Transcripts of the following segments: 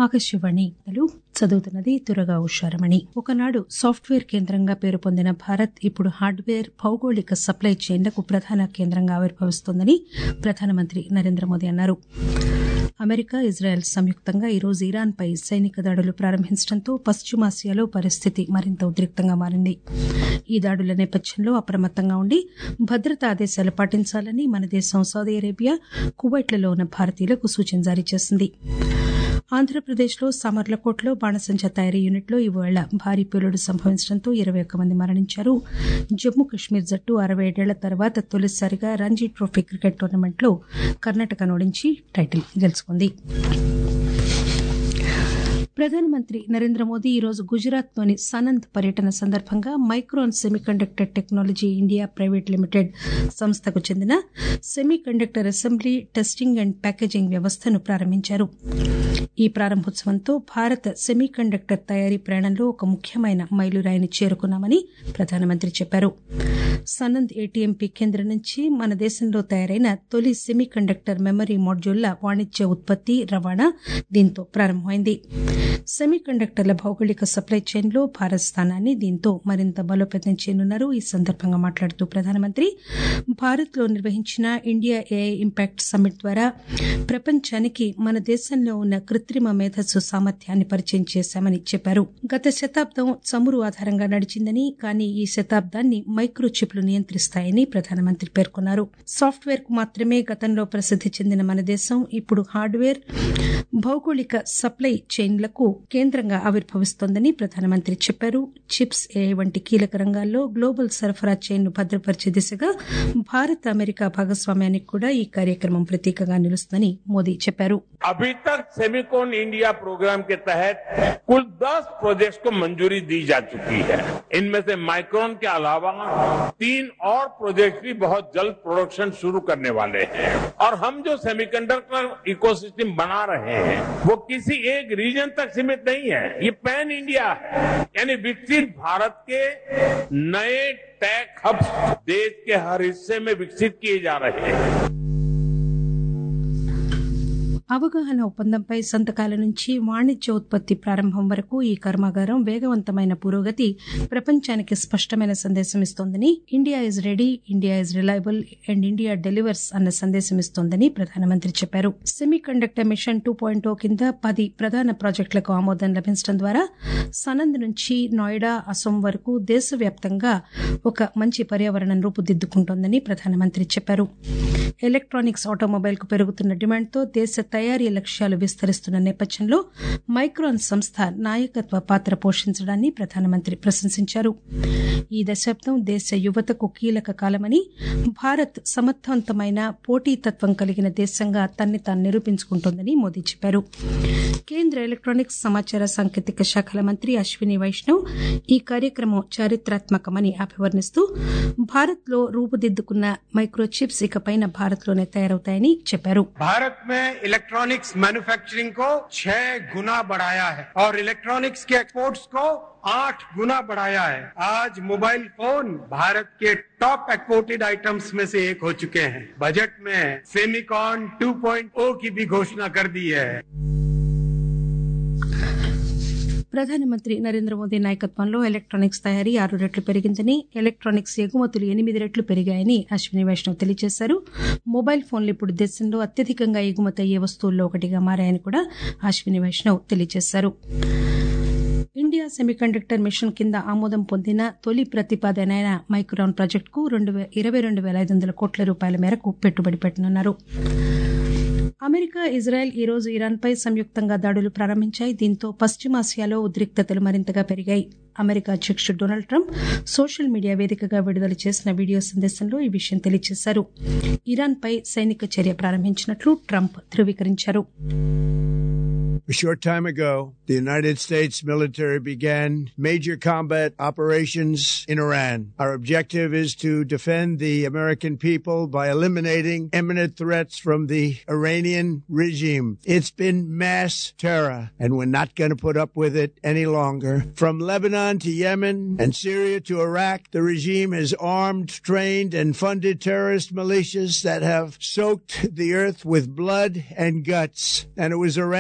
ఆకాశవాణి చదువుతున్నది తురగా ఉషారమణి ఒకనాడు సాఫ్ట్వేర్ కేంద్రంగా పేరు పొందిన భారత్ ఇప్పుడు హార్డ్వేర్ భౌగోళిక సప్లై చైన్లకు ప్రధాన కేంద్రంగా ఆవిర్భవిస్తోందని ప్రధానమంత్రి నరేంద్ర మోదీ అన్నారు అమెరికా ఇజ్రాయెల్ సంయుక్తంగా ఈరోజు ఇరాన్పై సైనిక దాడులు ప్రారంభించడంతో పశ్చిమాసియాలో పరిస్థితి మరింత ఉద్రిక్తంగా మారింది ఈ దాడుల నేపథ్యంలో అప్రమత్తంగా ఉండి భద్రతా ఆదేశాలు పాటించాలని మన దేశం సౌదీ అరేబియా కువైట్లలో ఉన్న భారతీయులకు సూచన జారీ చేసింది ఆంధ్రప్రదేశ్లో సామర్లకోట్లో బాణసంచా తయారీ యూనిట్లో ఇవాళ భారీ పేలుడు సంభవించడంతో ఇరవై ఒక్క మంది మరణించారు జమ్మూ కశ్మీర్ జట్టు అరవై ఏడేళ్ల తర్వాత తొలిసారిగా రంజీ ట్రోఫీ క్రికెట్ టోర్నమెంట్లో కర్ణాటకను ఓడించి టైటిల్ గెలుచుకుంది ప్రధానమంత్రి నరేంద్ర మోదీ ఈరోజు గుజరాత్లోని సనంద్ పర్యటన సందర్భంగా Micron semiconductor technology India private limited సంస్థకు చెందిన semiconductor assembly testing and packaging వ్యవస్థను ప్రారంభించారు ఈ ప్రారంభోత్సవంతో భారత సెమీకండక్టర్ తయారీ ప్రయాణంలో ఒక ముఖ్యమైన మైలురాయిని చేరుకున్నామని ప్రధానమంత్రి చెప్పారు సనంద్ ఏటీఎంపీ కేంద్రం నుంచి మన దేశంలో తయారైన తొలి సెమీకండక్టర్ మెమరీ మాడ్యూళ్ల వాణిజ్య ఉత్పత్తి రవాణా దీంతో ప్రారంభమైంది సెమీకండక్టర్ల భౌగోళిక సప్లై చైన్లో భారత్ స్థానాన్ని దీంతో మరింత బలోపేతం చేయనున్నారు ఈ సందర్భంగా మాట్లాడుతూ ప్రధానమంత్రి భారత్లో నిర్వహించిన ఇండియా ఏఐ ఇంపాక్ట్ సమ్మిట్ ద్వారా ప్రపంచానికి మన దేశంలో ఉన్న కృత్రిమ మేధస్సు సామర్థ్యాన్ని పరిచయం చేశామని చెప్పారు గత శతాబ్దం చమురు ఆధారంగా నడిచిందని కానీ ఈ శతాబ్దాన్ని మైక్రో చిప్లు నియంత్రిస్తాయని ప్రధానమంత్రి పేర్కొన్నారు సాఫ్ట్వేర్ కు మాత్రమే గతంలో ప్రసిద్ది చెందిన మన దేశం ఇప్పుడు హార్డ్వేర్ భౌగోళిక సప్లై చైన్లకు కేంద్రంగా ఆవిర్భవిస్తోందని ప్రధానమంత్రి చెప్పారు చిప్స్ ఏఐ వంటి కీలక రంగాల్లో గ్లోబల్ సరఫరా చైన్ ను భద్రపరిచే దిశగా భారత్ అమెరికా భాగస్వామ్యానికి కూడా ఈ కార్యక్రమం ప్రతీకగా నిలుస్తుందని మోదీ చెప్పారు अभी तक सेमिकोन इंडिया प्रोग्राम के तहत कुल 10 प्रोजेक्ट्स को मंजूरी दी जा चुकी है इनमें से माइक्रोन के अलावा तीन और प्रोजेक्ट भी बहुत जल्द प्रोडक्शन शुरू करने वाले हैं और हम जो सेमीकंडक्टर इकोसिस्टम बना रहे हैं वो किसी एक रीजन तक सीमित नहीं है ये पैन इंडिया है यानी विकसित भारत के नए टेक हब्स देश के हर हिस्से में विकसित किए जा रहे हैं అవగాహన ఒప్పందంపై సంతకాల నుంచి వాణిజ్య ఉత్పత్తి ప్రారంభం వరకు ఈ కర్మాగారం వేగవంతమైన పురోగతి ప్రపంచానికి స్పష్టమైన సందేశం ఇస్తోందని India is ready India is reliable and India delivers అన్న సందేశం ఇస్తోందని ప్రధానమంత్రి చెప్పారు semiconductor mission two point oh కింద పది ప్రధాన ప్రాజెక్టులకు ఆమోదం లభించడం ద్వారా సనంద్ నుంచి నోయిడా అసోం వరకు దేశవ్యాప్తంగా ఒక మంచి పర్యావరణం రూపుదిద్దుకుంటోందని ప్రధానమంత్రి చెప్పారు ఎలక్ట్రానిక్స్ ఆటోమొబైల్ కు పెరుగుతున్న డిమాండ్తో దేశ తయారీ లక్ష్యాలు విస్తరిస్తున్న నేపథ్యంలో మైక్రాన్ సంస్థ నాయకత్వ పాత్ర పోషించడాన్ని ప్రధానమంత్రి ప్రశంసించారు ఈ దశాబ్దం దేశ యువతకు కీలక కాలమని భారత్ సమర్థవంతమైన పోటీతత్వం కలిగిన దేశంగా తన్ని తాను నిరూపించుకుంటోందని మోదీ చెప్పారు కేంద్ర ఎలక్ట్రానిక్స్ సమాచార సాంకేతిక శాఖల మంత్రి అశ్విని వైష్ణవ్ ఈ కార్యక్రమం చారిత్రాత్మకమని అభివర్ణిస్తూ భారత్ లో రూపుదిద్దుకున్న మైక్రోచిప్స్ ఇకపైన భారత్ లోనే తయారవుతాయని చెప్పారు भारत में इलेक्ट्रॉनिक्स मैन्युफैक्चरिंग को छह गुना बढ़ाया है और इलेक्ट्रॉनिक्स के एक्सपोर्ट्स को आठ गुना बढ़ाया है आज मोबाइल फोन भारत के टॉप एक्सपोर्टेड आइटम्स में से एक हो चुके हैं बजट में सेमिकॉन 2.0 की भी घोषणा कर दी है ప్రధానమంత్రి నరేంద్ర మోదీ నాయకత్వంలో ఎలక్ట్రానిక్స్ తయారీ ఆరు రెట్లు పెరిగిందని ఎలక్ట్రానిక్స్ ఎగుమతులు ఎనిమిది రెట్లు పెరిగాయని అశ్విని వైష్ణవ్ తెలియజేశారు మొబైల్ ఫోన్లు ఇప్పుడు దేశంలో అత్యధికంగా ఎగుమతి అయ్యే వస్తువుల్లో ఒకటిగా మారాయని కూడా అశ్విని వైష్ణవ్ తెలియజేశారు ఇండియా సెమీకండక్టర్ మిషన్ కింద ఆమోదం పొందిన తొలి ప్రతిపాదన అయిన మైక్రాన్ ప్రాజెక్టుకు రెండు ఇరవై రెండు వేల ఐదు వందల కోట్ల రూపాయల మేరకు పెట్టుబడి పెట్టనున్నారు అమెరికా ఇజ్రాయెల్ ఈ రోజు ఇరాన్పై సంయుక్తంగా దాడులు ప్రారంభించాయి దీంతో పశ్చిమాసియాలో ఉద్రిక్తతలు మరింతగా పెరిగాయి అమెరికా అధ్యక్షుడు డొనాల్డ్ ట్రంప్ సోషల్ మీడియా వేదికగా విడుదల చేసిన వీడియో సందేశంలో ఈ విషయం తెలియజేశారు ఇరాన్పై సైనిక చర్య ప్రారంభించినట్లు ట్రంప్ ధృవీకరించారు A short time ago, the United States military began major combat operations in Iran. Our objective is to defend the American people by eliminating imminent threats from the Iranian regime. It's been mass terror, and we're not going to put up with it any longer. From Lebanon to Yemen and Syria to Iraq, the regime has armed, trained, and funded terrorist militias that have soaked the earth with blood and guts. And it was Iran's progress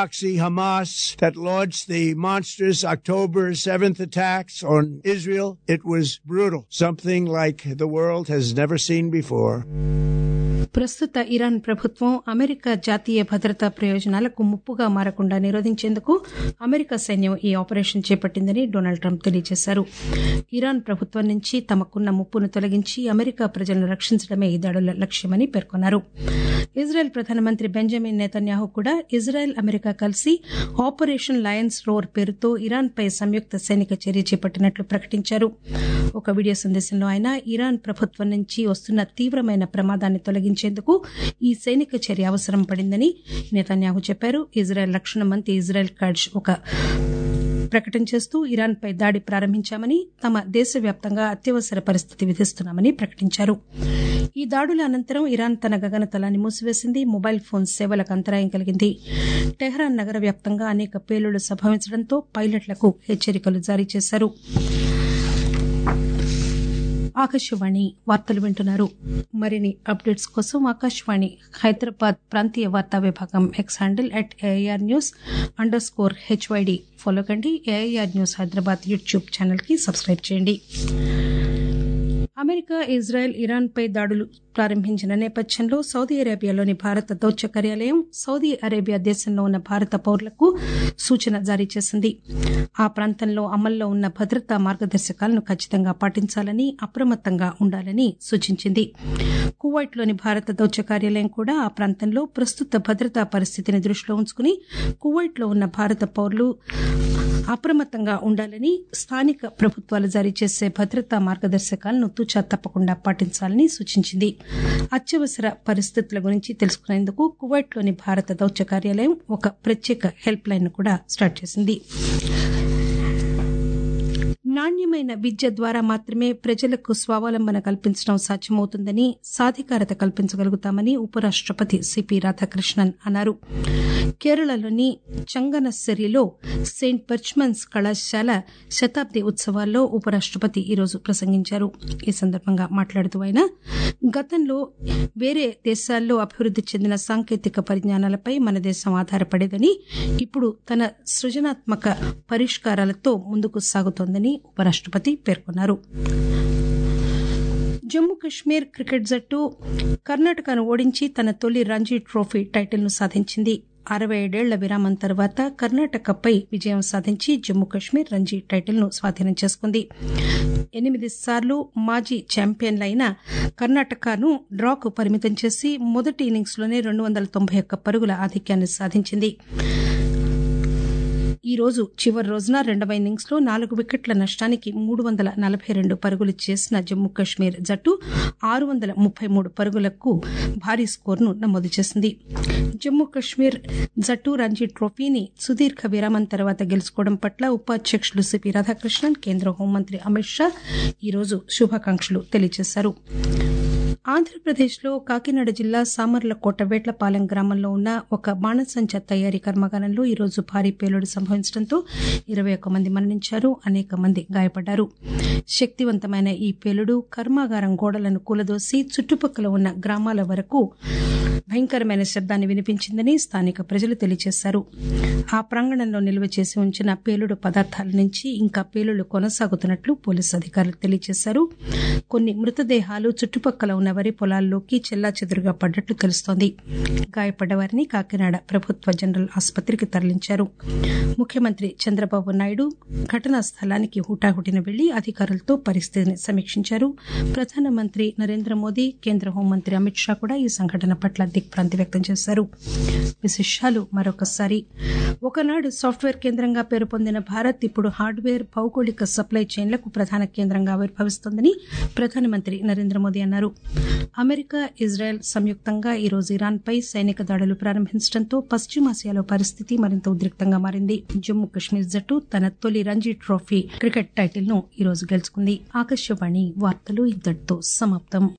proxy Hamas that launched the monstrous October 7th attacks on Israel. It was brutal, something like the world has never seen before. ప్రస్తుత Iran ప్రభుత్వం America జాతీయ భద్రతా ప్రయోజనాలకు ముప్పుగా మారకుండా నిరోధించేందుకు America సైన్యం ఈ operation చేపట్టిందని డొనాల్డ్ ట్రంప్ తెలియజేశారు ఇరాన్ ప్రభుత్వం నుంచి తమకున్న ముప్పును తొలగించి అమెరికా ప్రజలను రక్షించడమే ఈ దాడుల లక్ష్యమని పేర్కొన్నారు ఇజ్రాయెల్ ప్రధానమంత్రి బెంజమిన్ నేతన్యాహు కూడా ఇజ్రాయెల్ అమెరికా కలిసి ఆపరేషన్ లయన్స్ రోర్ పేరుతో ఇరాన్ పై సంయుక్త సైనిక చర్య చేపట్టినట్లు ప్రకటించారు ఒక వీడియో సందేశంలో ఆయన ఇరాన్ ప్రభుత్వం నుంచి వస్తున్న తీవ్రమైన ప్రమాదాన్ని తొలగించేందుకు ఈ సైనిక చర్య అవసరం పడిందని నేతన్యాహు చెప్పారు ఇజ్రాయెల్ రక్షణ మంత్రి ఇజ్రాయెల్ కడ్జ్ ఒక ప్రకటన చేస్తూ ఇరాన్ పై దాడి ప్రారంభించామని తమ దేశవ్యాప్తంగా అత్యవసర పరిస్థితి విధిస్తున్నామని ప్రకటించారు ఈ దాడుల అనంతరం ఇరాన్ తన గగనతలాన్ని మూసివేసింది మొబైల్ ఫోన్ సేవలకు అంతరాయం కలిగింది టెహ్రాన్ నగర వ్యాప్తంగా అనేక పేలుళ్లు సంభవించడంతో పైలట్లకు హెచ్చరికలు జారీ చేశారు ఆకాశవాణి వార్తలు వింటున్నారు మరిన్ని అప్డేట్స్ కోసం ఆకాశవాణి హైదరాబాద్ ప్రాంతీయ వార్తా విభాగం X handle at AIR news underscore HYD follow కండి AIR news Hyderabad YouTube channel కి సబ్స్క్రైబ్ చేయండి అమెరికా ఇజ్రాయెల్ ఇరాన్ పై దాడులు ప్రారంభించిన నేపథ్యంలో సౌదీ అరేబియాలోని భారత దౌత్య కార్యాలయం సౌదీ అరేబియా దేశంలో ఉన్న భారత పౌరులకు సూచన జారీ చేసింది ఆ ప్రాంతంలో అమల్లో ఉన్న భద్రతా మార్గదర్శకాలను ఖచ్చితంగా పాటించాలని అప్రమత్తంగా ఉండాలని సూచించింది కువైట్లోని భారత దౌత్య కార్యాలయం కూడా ఆ ప్రాంతంలో ప్రస్తుత భద్రతా పరిస్థితిని దృష్టిలో ఉంచుకుని కువైట్లో ఉన్న భారత పౌరులు అప్రమత్తంగా ఉండాలని స్థానిక ప్రభుత్వాలు జారీ చేసే భద్రతా మార్గదర్శకాలను తూచా తప్పకుండా పాటించాలని సూచించింది అత్యవసర పరిస్థితుల గురించి తెలుసుకునేందుకు కువైట్లోని భారత దౌత్య కార్యాలయం ఒక ప్రత్యేక హెల్ప్ లైన్ కూడా స్టార్ట్ చేసింది నాణ్యమైన విద్య ద్వారా మాత్రమే ప్రజలకు స్వావలంబన కల్పించడం సాధ్యమవుతుందని సాధికారత కల్పించగలుగుతామని ఉపరాష్టపతి సిపి రాధాకృష్ణన్ అన్నారు కేరళలోని చంగనస్సరిలో సెయింట్ పర్చ్మన్స్ కళాశాల శతాబ్ది ఉత్సవాల్లో ఉపరాష్టపతి ఈరోజు ప్రసంగించారు ఈ సందర్భంగా మాట్లాడుతూ ఆయన గతంలో వేరే దేశాల్లో అభివృద్ది చెందిన సాంకేతిక పరిజ్ఞానాలపై మన దేశం ఆధారపడేదని ఇప్పుడు తన సృజనాత్మక పరిష్కారాలతో ముందుకు సాగుతోందని ఉపరాష్టపతి పేర్కొన్నారు జమ్మూ కశ్మీర్ క్రికెట్ జట్టు కర్ణాటకను ఓడించి తన తొలి రంజీ ట్రోఫీ టైటిల్ను సాధించింది అరవై ఏడేళ్ల విరామం తర్వాత కర్ణాటకపై విజయం సాధించి జమ్మూ కశ్మీర్ రంజీ టైటిల్ను స్వాధీనం చేసుకుంది ఎనిమిది సార్లు మాజీ ఛాంపియన్లైన కర్ణాటకను డ్రాకు పరిమితం చేసి మొదటి ఇన్నింగ్స్లోనే రెండు వందల తొంభై ఒక్క పరుగుల ఆధిక్యాన్ని సాధించింది ఈ రోజు చివరి రోజున రెండవ ఇన్నింగ్స్ లో నాలుగు వికెట్ల నష్టానికి మూడు వందల నలభై రెండు పరుగులు చేసిన జమ్మూ కశ్మీర్ జట్టు ఆరు వందల ముప్పై మూడు పరుగులకు భారీ స్కోర్ను నమోదు చేసింది జమ్మూ కశ్మీర్ జట్టు రంజీ ట్రోఫీని సుదీర్ఘ విరామం తర్వాత గెలుచుకోవడం పట్ల ఉపాధ్యక్షులు సిపి రాధాకృష్ణన్ కేంద్ర హోంమంత్రి అమిత్ షా ఈరోజు శుభాకాంక్షలు తెలియజేశారు ఆంధ్రప్రదేశ్లో కాకినాడ జిల్లా సామర్లకోట వేట్లపాలెం గ్రామంలో ఉన్న ఒక బాణసంచ తయారీ కర్మాగారంలో ఈరోజు భారీ పేలుడు సంభవించడంతో ఇరవై ఒక్క మంది మరణించారు అనేక మంది గాయపడ్డారు శక్తివంతమైన ఈ పేలుడు కర్మాగారం గోడలను కూలదోసి చుట్టుపక్కల ఉన్న గ్రామాల వరకు భయంకరమైన శబ్దాన్ని వినిపించిందని స్థానిక ప్రజలు తెలియజేశారు ఆ ప్రాంగణంలో నిల్వ చేసి ఉంచిన పేలుడు పదార్థాల నుంచి ఇంకా పేలుళ్లు కొనసాగుతున్నట్లు పోలీసు అధికారులు తెలియజేశారు కొన్ని మృతదేహాలు చుట్టుపక్కల ఉన్న వరి పొలాల్లోకి చెల్లాచెదురుగా పడ్డట్లు తెలుస్తోంది గాయపడ్డ వారిని కాకినాడ ప్రభుత్వ జనరల్ ఆసుపత్రికి తరలించారు ముఖ్యమంత్రి చంద్రబాబు నాయుడు ఘటనా స్థలానికి హుటాహుటిన వెళ్లి అధికారులతో పరిస్థితిని సమీక్షించారు ప్రధానమంత్రి నరేంద్ర మోదీ కేంద్ర హోంమంత్రి అమిత్ షా కూడా ఈ సంఘటన పట్ల దిగ్భ్రాంతి వ్యక్తం చేశారు విశేషాలు మరొకసారి ఒకనాడు సాఫ్ట్వేర్ కేంద్రంగా పేరు పొందిన భారత్ ఇప్పుడు హార్డ్వేర్ భౌగోళిక సప్లై చైన్లకు ప్రధాన కేంద్రంగా ఆవిర్భవిస్తోందని ప్రధానమంత్రి నరేంద్ర మోదీ అన్నారు అమెరికా ఇజ్రాయెల్ సంయుక్తంగా ఈరోజు ఇరాన్పై సైనిక దాడులు ప్రారంభించడంతో పశ్చిమాసియాలో పరిస్థితి మరింత ఉద్రిక్తంగా మారింది జమ్మూ కశ్మీర్ జట్టు తన తొలి రంజీ ట్రోఫీ క్రికెట్ టైటిల్ ను ఈరోజు గెలుచుకుంది ఆకాశవాణి వార్తలు ఇంతటితో సమాప్తం